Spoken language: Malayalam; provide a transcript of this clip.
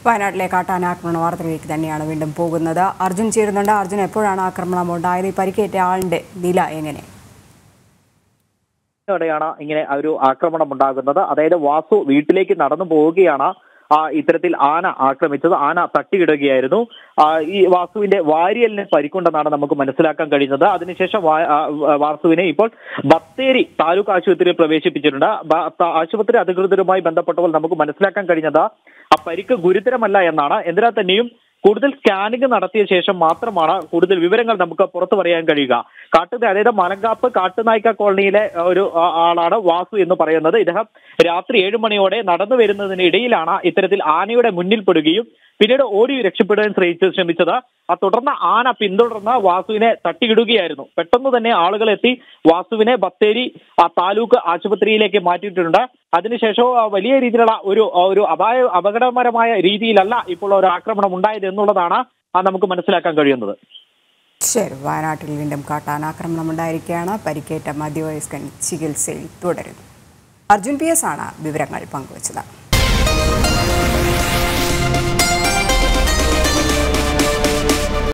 വയനാട്ടിലെ കാട്ടാനാക്രമണ വാർത്തയിലേക്ക് തന്നെയാണ് വീണ്ടും പോകുന്നത് അർജുൻ ചേരുന്നുണ്ട് അർജുൻ എപ്പോഴാണ് ആക്രമണം ഉണ്ടായത് ഈ പരിക്കേറ്റ ആളിന്റെ നില എങ്ങനെ ോടെയാണ് ഇങ്ങനെ ഒരു ആക്രമണം ഉണ്ടാകുന്നത് അതായത് വാസു വീട്ടിലേക്ക് നടന്നു പോവുകയാണ് ആ ഇത്തരത്തിൽ ആന ആക്രമിച്ചത് ആന തട്ടിയിടുകയായിരുന്നു ആ, ഈ വാസുവിന്റെ വാരിയലിന് പരിക്കുണ്ടെന്നാണ് നമുക്ക് മനസ്സിലാക്കാൻ കഴിയുന്നത് അതിനുശേഷം വാ- ആ, വാസുവിനെ ഇപ്പോൾ ബത്തേരി താലൂക്ക് ആശുപത്രിയിൽ പ്രവേശിപ്പിച്ചിട്ടുണ്ട് ബ- ത- ആശുപത്രി അധികൃതരുമായി ബന്ധപ്പെട്ടപ്പോൾ നമുക്ക് മനസ്സിലാക്കാൻ കഴിഞ്ഞത് ആ പരിക്ക് ഗുരുതരമല്ല എന്നാണ് എന്തിനാൽ തന്നെയും കൂടുതൽ സ്കാനിംഗ് നടത്തിയ ശേഷം മാത്രമാണ് കൂടുതൽ വിവരങ്ങൾ നമുക്ക് പുറത്തു പറയാൻ കഴിയുക കാട്ടു അതായത് മലങ്കാപ്പ് കാട്ടുനായ്ക്ക കോളനിയിലെ ഒരു ആ, ആളാണ് വാസു എന്ന് പറയുന്നത് ഇദ്ദേഹം രാത്രി ഏഴ് മണിയോടെ നടന്നു വരുന്നതിനിടയിലാണ് ഇത്തരത്തിൽ ആനയുടെ മുന്നിൽ പെടുകയും പിന്നീട് ഓടി രക്ഷപ്പെടാൻ ശ്രമിച്ച ശ്രമിച്ചത് ആ തുടർന്ന് ആന പിന്തുടർന്ന് വാസുവിനെ തട്ടിയിടുകയായിരുന്നു പെട്ടെന്ന് തന്നെ ആളുകൾ എത്തി വാസുവിനെ ബത്തേരി ആ, താലൂക്ക് ആശുപത്രിയിലേക്ക് മാറ്റിയിട്ടുണ്ട് അതിനുശേഷം ആ, വലിയ രീതിയിലുള്ള ഒരു ഒരു അപായ അപകടകരമായ രീതിയിലല്ല ഇപ്പോൾ ഒരു ആക്രമണം ഉണ്ടായത് എന്നുള്ളതാണ് ആ, നമുക്ക് മനസ്സിലാക്കാൻ കഴിയുന്നത് ശരി വയനാട്ടിൽ വീണ്ടും കാട്ടാനാക്രമണം ഉണ്ടായിരിക്കുകയാണ് പരിക്കേറ്റ മധ്യവയസ്കൻ ചികിത്സയിൽ തുടരുന്നു അർജുൻ പി എസ് ആണ് വിവരങ്ങൾ പങ്കുവച്ചത്